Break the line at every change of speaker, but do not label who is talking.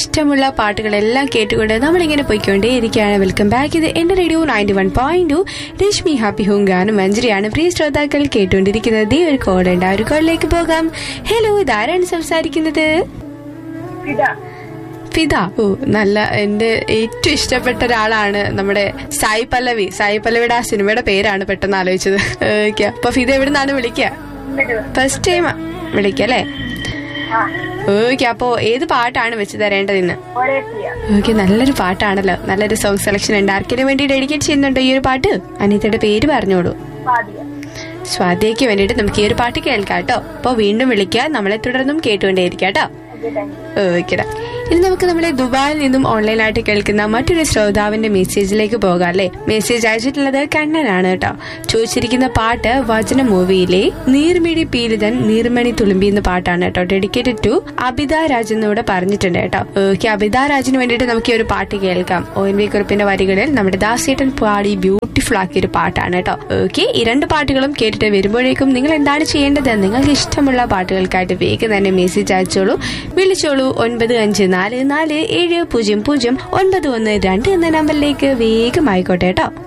ഇഷ്ടമുള്ള പാട്ടുകളെല്ലാം കേട്ടുകൊണ്ട് നമ്മളിങ്ങനെ പോയിക്കൊണ്ടേ ഇരിക്കുകയാണ് വെൽക്കം ബാക്ക് ഇത് എന്റെ radio ninety one point two Rashmi happy home ഗാനം മഞ്ജരിയാണ് പ്രിയ ശ്രോതാക്കൾ കേട്ടുകൊണ്ടിരിക്കുന്നത് ദേ ഒരു കോൾ ഉണ്ട് ആ ഒരു കോളിലേക്ക് പോകാം ഹലോ ഇതാരാണ് സംസാരിക്കുന്നത്
ഇതാ
ഫിദ ഓ നല്ല എന്റെ ഏറ്റവും ഇഷ്ടപ്പെട്ട ഒരാളാണ് നമ്മുടെ സായി പല്ലവി സായി പല്ലവിയുടെ ആ സിനിമയുടെ പേരാണ് പെട്ടെന്ന് ആലോചിച്ചത് ഓക്കെ അപ്പൊ ഫിദ എവിടെ നിന്നാണ് വിളിക്കുക
ഇങ്ങോട്ട് വാ.
ഫസ്റ്റ് ടൈം വിളിക്കല്ലേ
ആ
ഓക്കെ അപ്പോ ഏത് പാട്ടാണ് വെച്ച് തരേണ്ടത് ഇന്ന്
ഒരേ ചെയ്യാം
ഓക്കെ നല്ലൊരു പാട്ടാണല്ലോ നല്ലൊരു സോങ് സെലക്ഷൻ ഉണ്ട് ആർക്കിനും വേണ്ടി ഡെഡിക്കേറ്റ് ചെയ്യുന്നുണ്ടോ ഈ ഒരു പാട്ട് അനിതയുടെ പേര് പറഞ്ഞോളൂ
പാടിയ
സ്വാതിക്ക് വേണ്ടിയിട്ട് നമുക്ക് ഈ ഒരു പാട്ട് കേൾക്കാം കേട്ടോ അപ്പൊ വീണ്ടും വിളിക്കുക നമ്മളെ തുടർന്നും കേട്ടുകൊണ്ടേയിരിക്കാം കേട്ടോ
ഓക്കെ താങ്ക് യു
ഓക്കെടാ ഇനി നമുക്ക് നമ്മളെ ദുബായിൽ നിന്നും ഓൺലൈനായിട്ട് കേൾക്കുന്ന മറ്റൊരു ശ്രോതാവിന്റെ മെസ്സേജിലേക്ക് പോകാം അല്ലേ മെസ്സേജ് അയച്ചിട്ടുള്ളത് കണ്ണനാണ് കേട്ടോ ചോദിച്ചിരിക്കുന്ന പാട്ട് വചന മൂവിയിലെ നീർമിഴി പീലിതൻ നീർമണി തുളുമ്പി എന്ന പാട്ടാണ് കേട്ടോ ഡെഡിക്കേറ്റഡ് ടു അബിത രാജ് എന്നിവിടെ പറഞ്ഞിട്ടുണ്ട് കേട്ടോ ഓക്കെ അബിത രാജിന് വേണ്ടിയിട്ട് നമുക്ക് ഈ ഒരു പാട്ട് കേൾക്കാം ഒ എൻ വി കുറിപ്പിന്റെ വരികളിൽ നമ്മുടെ ദാസേട്ടൻ പാടി ബ്യൂട്ടിഫുൾ ആക്കിയ ഒരു പാട്ടാണ് കേട്ടോ ഓക്കെ ഈ രണ്ട് പാട്ടുകളും കേട്ടിട്ട് വരുമ്പോഴേക്കും നിങ്ങൾ എന്താണ് ചെയ്യേണ്ടത് നിങ്ങൾക്ക് ഇഷ്ടമുള്ള പാട്ടുകൾക്കായിട്ട് വേഗം തന്നെ മെസ്സേജ് അയച്ചോളൂ വിളിച്ചോളൂ ഒൻപത് അഞ്ച് നാല് നാല് ഏഴ് പൂജ്യം പൂജ്യം ഒൻപത് ഒന്ന് രണ്ട് എന്ന നമ്പറിലേക്ക് വേഗം ആയിക്കോട്ടെ കേട്ടോ